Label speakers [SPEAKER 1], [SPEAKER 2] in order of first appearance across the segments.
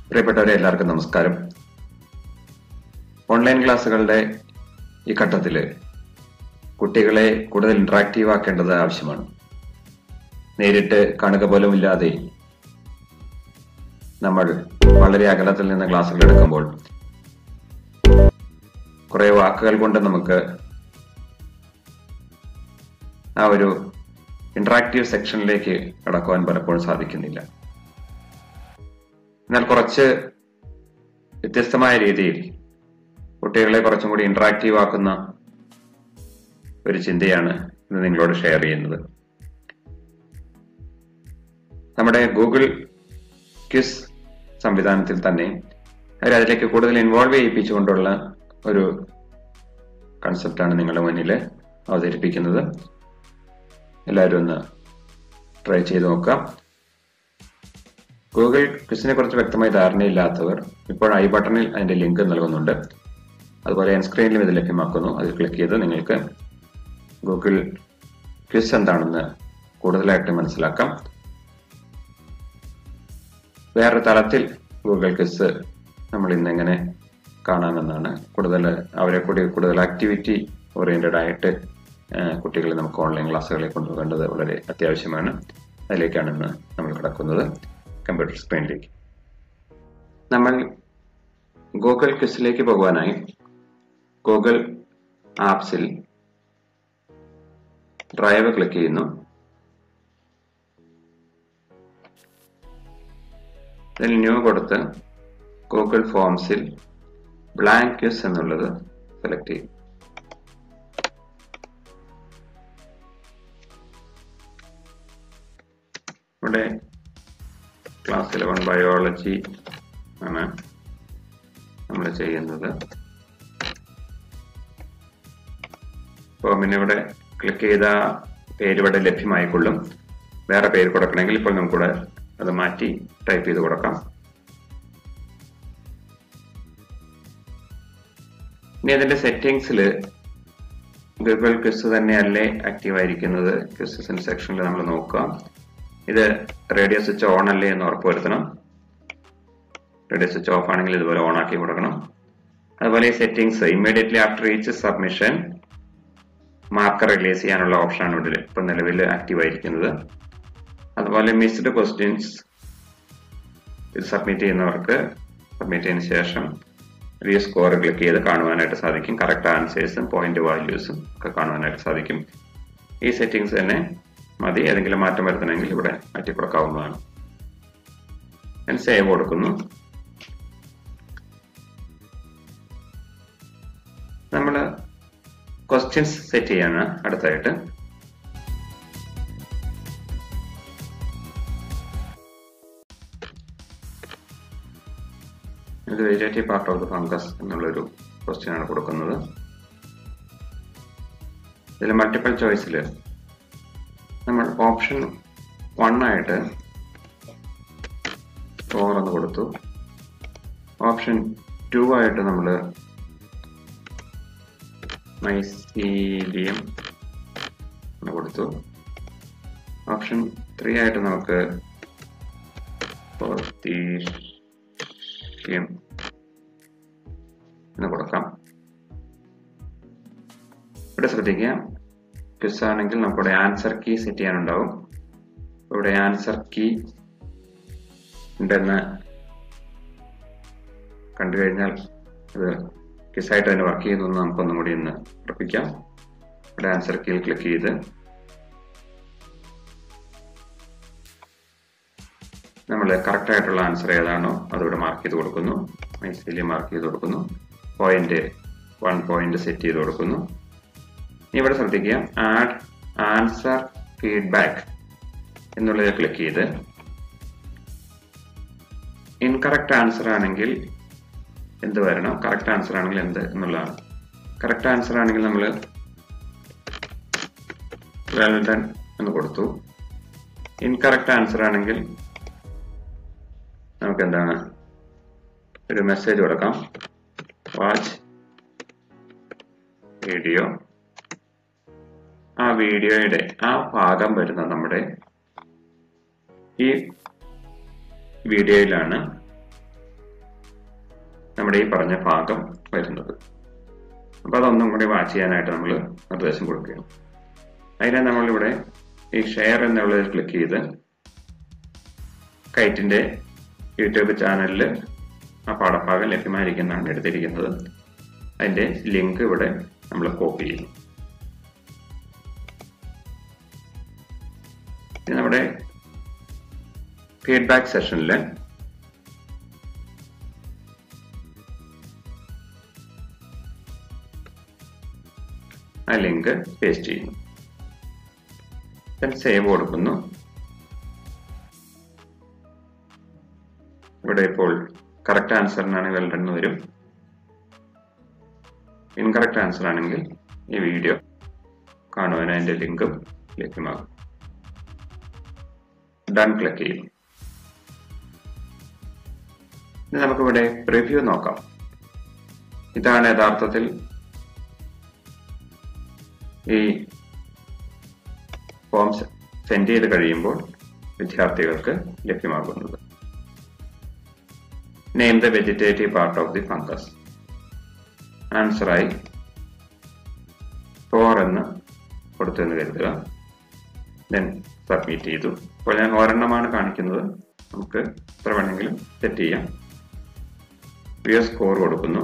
[SPEAKER 1] പ്രിയപ്പെട്ടവരെ എല്ലാവർക്കും നമസ്കാരം ഓൺലൈൻ ക്ലാസ്സുകളുടെ ഈ ഘട്ടത്തിൽ കുട്ടികളെ കൂടുതൽ ഇന്ററാക്റ്റീവ് ആക്കേണ്ടത് ആവശ്യമാണ് നേരിട്ട് കാണുക പോലും ഇല്ലാതെ നമ്മൾ വളരെ അകലത്തിൽ നിന്ന് ക്ലാസ്സുകൾ എടുക്കുമ്പോൾ കുറെ വാക്കുകൾ കൊണ്ട് നമുക്ക് ആ ഒരു ഇന്ററാക്റ്റീവ് സെക്ഷനിലേക്ക് കടക്കുവാൻ പലപ്പോഴും സാധിക്കുന്നില്ല എന്നാൽ കുറച്ച് വ്യത്യസ്തമായ രീതിയിൽ കുട്ടികളെ കുറച്ചും കൂടി ഇന്ററാക്റ്റീവ് ആക്കുന്ന ഒരു ചിന്തയാണ് ഇന്ന് നിങ്ങളോട് ഷെയർ ചെയ്യുന്നത് നമ്മുടെ ഗൂഗിൾ ക്വിസ് സംവിധാനത്തിൽ തന്നെ അവർ അതിലേക്ക് കൂടുതൽ ഇൻവോൾവ് ചെയ്യിപ്പിച്ചുകൊണ്ടുള്ള ഒരു കൺസെപ്റ്റാണ് നിങ്ങളുടെ മുന്നിൽ അവതരിപ്പിക്കുന്നത് എല്ലാവരും ഒന്ന് ട്രൈ ചെയ്ത് നോക്കാം ഗൂഗിൾ ക്വിസിനെ കുറിച്ച് വ്യക്തമായി ധാരണയില്ലാത്തവർ ഇപ്പോൾ ഐ ബട്ടണിൽ അതിന്റെ ലിങ്ക് നൽകുന്നുണ്ട് അതുപോലെ എൻ സ്ക്രീനിലും ഇത് ലഭ്യമാക്കുന്നു അതിൽ ക്ലിക്ക് ചെയ്ത് നിങ്ങൾക്ക് ഗൂഗിൾ ക്വിസ് എന്താണെന്ന് കൂടുതലായിട്ട് മനസ്സിലാക്കാം വേറെ തലത്തിൽ ഗൂഗിൾ ക്വിസ് നമ്മൾ ഇന്ന് എങ്ങനെ കാണാമെന്നാണ് കൂടുതൽ അവരെ കൂടി കൂടുതൽ ആക്ടിവിറ്റി ഓറിയന്റഡ് ആയിട്ട് കുട്ടികളെ നമുക്ക് ഓൺലൈൻ ക്ലാസ്സുകളിൽ കൊണ്ടുപോകേണ്ടത് വളരെ അത്യാവശ്യമാണ് അതിലേക്കാണ് ഇന്ന് നമ്മൾ കിടക്കുന്നത് കമ്പ്യൂട്ടർ സ്ക്രീനിലേക്ക് നമ്മൾ ഗൂഗിൾ ക്വിസിലേക്ക് പോകുവാനായി ഗൂഗിൾ ആപ്സിൽ ഡ്രൈവ് ക്ലിക്ക് ചെയ്യുന്നു ഇതിൽ ന്യൂ കൊടുത്ത് ഗൂഗിൾ ഫോംസിൽ ബ്ലാങ്ക് ക്യൂസ് എന്നുള്ളത് സെലക്ട് ചെയ്യും ഇവിടെ ക്ലാസ് ഇലവൻ ബയോളജി ആണ് നമ്മൾ ചെയ്യുന്നത് ഫോമിന് ഇവിടെ ക്ലിക്ക് ചെയ്ത പേര് ഇവിടെ ലഭ്യമായിക്കൊള്ളും വേറെ പേര് കൊടുക്കണമെങ്കിൽ ഇപ്പോൾ നമുക്കിവിടെ അത് മാറ്റി ടൈപ്പ് ചെയ്ത് കൊടുക്കാം ഇനി അതിന്റെ സെറ്റിംഗ്സിൽ ഗൂഗിൾ ക്വിസ് തന്നെയല്ലേ ആക്റ്റീവ് ആയിരിക്കുന്നത് ക്വിസസിന്റെ സെക്ഷനിൽ നമ്മൾ നോക്കുക ഇത് റേഡിയോ സ്വിച്ച് ഓൺ അല്ലേ എന്ന് ഉറപ്പുവരുത്തണം റേഡിയോ സ്വിച്ച് ഓഫ് ആണെങ്കിൽ ഇതുപോലെ ഓൺ ആക്കി കൊടുക്കണം അതുപോലെ ഈ settings immediately after each submission marker release ചെയ്യാനുള്ള ഓപ്ഷനാണ് ഇവിടെ ഇപ്പൊ നിലവിൽ ആക്റ്റീവ് ആയിരിക്കുന്നത് അതുപോലെ മിസ്ഡ് ക്വസ്റ്റ്യൻസ് ഇത് സബ്മിറ്റ് ചെയ്യുന്നവർക്ക് സബ്മിറ്റ് ചെയ്തതിനു ശേഷം റിയ സ്കോർ ക്ലിക്ക് ചെയ്ത് കാണുവാനായിട്ട് സാധിക്കും കറക്റ്റ് ആൻസേഴ്സും പോയിന്റ് വാല്യൂസും ഒക്കെ കാണുവാനായിട്ട് സാധിക്കും ഈ സെറ്റിംഗ്സ് തന്നെ മതി ഏതെങ്കിലും മാറ്റം വരുത്തണമെങ്കിൽ ഇവിടെ മാറ്റി കൊടുക്കാവുന്നതാണ് ഞാൻ സേവ് കൊടുക്കുന്നു നമ്മൾ ക്വസ്റ്റ്യൻസ് സെറ്റ് ചെയ്യാണ് അടുത്തായിട്ട് ഇത് vegetative part of the fungus എന്നുള്ളൊരു ക്വസ്റ്റ്യൻ ആണ് കൊടുക്കുന്നത് ഇതിൽ മൾട്ടിപ്പിൾ ചോയ്സിൽ നമ്മൾ ഓപ്ഷൻ വൺ ആയിട്ട് ഫോർ എന്ന് കൊടുത്തു ഓപ്ഷൻ ടു ആയിട്ട് നമ്മൾ മൈസീലിയം എന്ന് കൊടുത്തു ഓപ്ഷൻ ത്രീ ആയിട്ട് നമുക്ക് പൊട്ടീഷ്യം എന്ന് കൊടുക്കാം ഇവിടെ ശ്രദ്ധിക്കുക ക്വിസ് ആണെങ്കിൽ നമുക്കിവിടെ ആൻസർ കീ സെറ്റ് ചെയ്യാനുണ്ടാവും ഇവിടെ ആൻസർ കീ ഉണ്ടെന്ന് കണ്ടു കഴിഞ്ഞാൽ ഇത് ക്വിസായിട്ട് തന്നെ വർക്ക് ചെയ്യുന്നു നമുക്കൊന്നും കൂടി ഒന്ന് ഉറപ്പിക്കാം ഇവിടെ ആൻസർ കീയിൽ ക്ലിക്ക് ചെയ്ത് നമ്മൾ കറക്റ്റ് ആയിട്ടുള്ള ആൻസർ ഏതാണോ അതിവിടെ മാർക്ക് ചെയ്ത് കൊടുക്കുന്നു മൈസിലി മാർക്ക് ചെയ്ത് കൊടുക്കുന്നു പോയിന്റ് വൺ പോയിന്റ് സെറ്റ് ചെയ്ത് കൊടുക്കുന്നു ഇവിടെ ശ്രദ്ധിക്കുക ആഡ് ആൻസർ ഫീഡ്ബാക്ക് എന്നുള്ളത് ക്ലിക്ക് ചെയ്ത് ഇൻകറക്റ്റ് ആൻസർ ആണെങ്കിൽ എന്ത് വരണം കറക്റ്റ് ആൻസർ ആണെങ്കിൽ എന്ത് എന്നുള്ളതാണ് കറക്റ്റ് ആൻസർ ആണെങ്കിൽ നമ്മൾ വെൽ ഡൺ എന്ന് കൊടുത്തു ഇൻകറക്റ്റ് ആൻസർ ആണെങ്കിൽ നമുക്ക് എന്താണ് ഒരു മെസ്സേജ് കൊടുക്കാം വാച്ച് വീഡിയോ ആ വീഡിയോയുടെ ആ ഭാഗം വരുന്ന നമ്മുടെ ഈ വീഡിയോയിലാണ് നമ്മുടെ ഈ പറഞ്ഞ ഭാഗം വരുന്നത് അപ്പോൾ അതൊന്നും കൂടി വാച്ച് ചെയ്യാനായിട്ട് നമ്മൾ നിർദ്ദേശം കൊടുക്കുകയാണ് അതിനെ നമ്മളിവിടെ ഈ ഷെയർ എന്നുള്ളതിൽ ക്ലിക്ക് ചെയ്ത് കൈറ്റിന്റെ യൂട്യൂബ് ചാനലിൽ ആ പാഠഭാഗം ലഭ്യമായിരിക്കുന്നതാണ് എടുത്തിരിക്കുന്നത് അതിന്റെ ലിങ്ക് ഇവിടെ നമ്മൾ കോപ്പി ചെയ്യുന്നു ഇനി നമ്മുടെ ഫീഡ്ബാക്ക് സെഷനിൽ ആ ലിങ്ക് പേസ്റ്റ് ചെയ്യുന്നു സേവ് കൊടുക്കുന്നു ഇവിടെ ഇപ്പോൾ കറക്റ്റ് ആൻസറിനാണ് വെൽ റൺ വരും ഇൻകറക്റ്റ് ആൻസർ ആണെങ്കിൽ ഈ വീഡിയോ കാണുവാൻ അതിന്റെ ലിങ്കും ലഭ്യമാകും ഡൺ ക്ലിക്ക് ചെയ്യും ഇനി നമുക്കിവിടെ റിവ്യൂ നോക്കാം ഇതാണ് യഥാർത്ഥത്തിൽ ഈ ഫോംസ് സെൻഡ് ചെയ്ത് കഴിയുമ്പോൾ വിദ്യാർത്ഥികൾക്ക് ലഭ്യമാകുന്നത് name the vegetative part of the fungus ആൻസറായി ഫോർ എന്ന് കൊടുത്തു എന്ന് കരുതുക ദെൻ സബ്മിറ്റ് ചെയ്തു അപ്പോൾ ഞാൻ ഒരെണ്ണമാണ് കാണിക്കുന്നത് നമുക്ക് എത്ര വേണമെങ്കിലും സെറ്റ് ചെയ്യാം വ്യൂ സ്കോർ കൊടുക്കുന്നു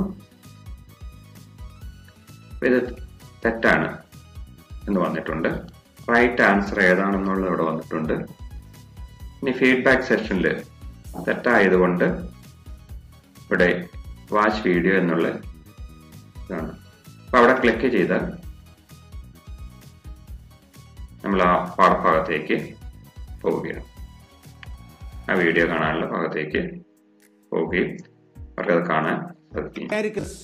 [SPEAKER 1] ഇത് തെറ്റാണ് എന്ന് വന്നിട്ടുണ്ട് റൈറ്റ് ആൻസർ ഏതാണെന്നുള്ളത് ഇവിടെ വന്നിട്ടുണ്ട് ഇനി ഫീഡ്ബാക്ക് സെഷനിൽ തെറ്റായതുകൊണ്ട് ഇവിടെ വാച്ച് വീഡിയോ എന്നുള്ള ഇതാണ് അപ്പൊ അവിടെ ക്ലിക്ക് ചെയ്താൽ നമ്മൾ ആ പാഠഭാഗത്തേക്ക് പോവുകയാണ് ആ വീഡിയോ കാണാനുള്ള ഭാഗത്തേക്ക് പോവുകയും അവർക്കത് കാണാൻ സാധിക്കും
[SPEAKER 2] Americans.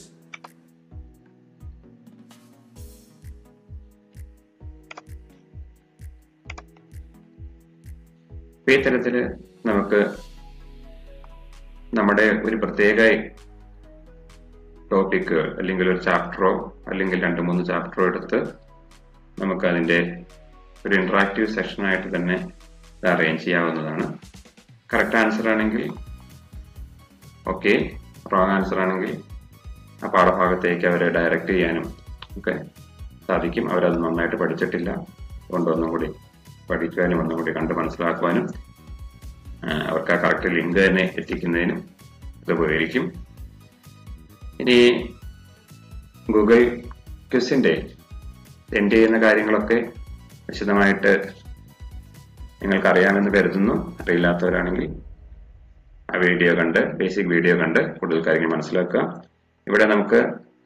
[SPEAKER 1] അപ്പൊ ഈ തരത്തില് നമുക്ക് നമ്മുടെ ഒരു പ്രത്യേക ടോപ്പിക്കുകൾ അല്ലെങ്കിൽ ഒരു ചാപ്റ്ററോ അല്ലെങ്കിൽ രണ്ട് മൂന്ന് ചാപ്റ്ററോ എടുത്ത് നമുക്ക് അതിന്റെ ഒരു ഇന്ററാക്റ്റീവ് സെഷനായിട്ട് തന്നെ അറേഞ്ച് ചെയ്യാവുന്നതാണ് കറക്റ്റ് ആൻസർ ആണെങ്കിൽ ഓക്കെ റോങ് ആൻസർ ആണെങ്കിൽ ആ പാഠഭാഗത്തേക്ക് അവരെ ഡയറക്റ്റ് ചെയ്യാനും ഒക്കെ സാധിക്കും അവരത് നന്നായിട്ട് പഠിച്ചിട്ടില്ല അതുകൊണ്ട് ഒന്നും കൂടി പഠിക്കുവാനും ഒന്നും കൂടി കണ്ട് മനസ്സിലാക്കുവാനും ആ, അവർക്ക് ആ കറക്റ്റ് ലിങ്ക് തന്നെ എത്തിക്കുന്നതിനും ഇത് ഉപകരിക്കും ഇനി ഗൂഗിൾ ക്വിസിന്റെ സെൻഡ് ചെയ്യുന്ന കാര്യങ്ങളൊക്കെ വിശദമായിട്ട് നിങ്ങൾക്ക് അറിയാമെന്ന് കരുതുന്നു അറിയില്ലാത്തവരാണെങ്കിൽ ആ വീഡിയോ കണ്ട് ബേസിക് വീഡിയോ കണ്ട് കൂടുതൽ കാര്യങ്ങൾ മനസ്സിലാക്കുക ഇവിടെ നമുക്ക്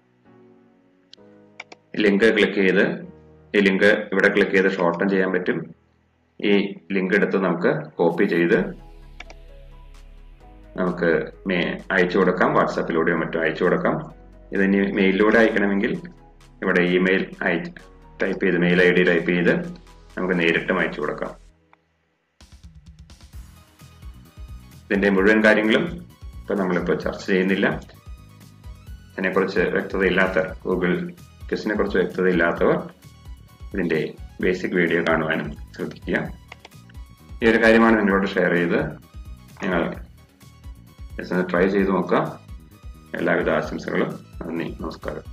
[SPEAKER 1] ലിങ്ക് ക്ലിക്ക് ചെയ്ത് ഈ ലിങ്ക് ഇവിടെ ക്ലിക്ക് ചെയ്ത് ഷോർട്ടൺ ചെയ്യാൻ പറ്റും ഈ ലിങ്ക് എടുത്ത് നമുക്ക് കോപ്പി ചെയ്ത് നമുക്ക് മേ- അയച്ചു കൊടുക്കാം വാട്സാപ്പിലൂടെയോ മറ്റോ അയച്ചു കൊടുക്കാം ഇതിനി മെയിലിലൂടെ അയക്കണമെങ്കിൽ ഇവിടെ ഇമെയിൽ അയ ടൈപ്പ് ചെയ്ത് മെയിൽ ഐ ഡി ടൈപ്പ് ചെയ്ത് നമുക്ക് നേരിട്ടും അയച്ചു കൊടുക്കാം ഇതിന്റെ മുഴുവൻ കാര്യങ്ങളും ഇപ്പൊ നമ്മളിപ്പോ ചർച്ച ചെയ്യുന്നില്ല ഇതിനെക്കുറിച്ച് വ്യക്തതയില്ലാത്ത ഗൂഗിൾ ക്വിസിനെ കുറിച്ച് വ്യക്തതയില്ലാത്തവർ ഇതിന്റെ ബേസിക് വീഡിയോ കാണുവാനും ശ്രദ്ധിക്കുക ഈ ഒരു കാര്യമാണ് നിങ്ങളോട് ഷെയർ ചെയ്ത് നിങ്ങൾ ട്രൈ ചെയ്ത് നോക്കുക എല്ലാവിധ ആശംസകളും നന്ദി നമസ്കാരം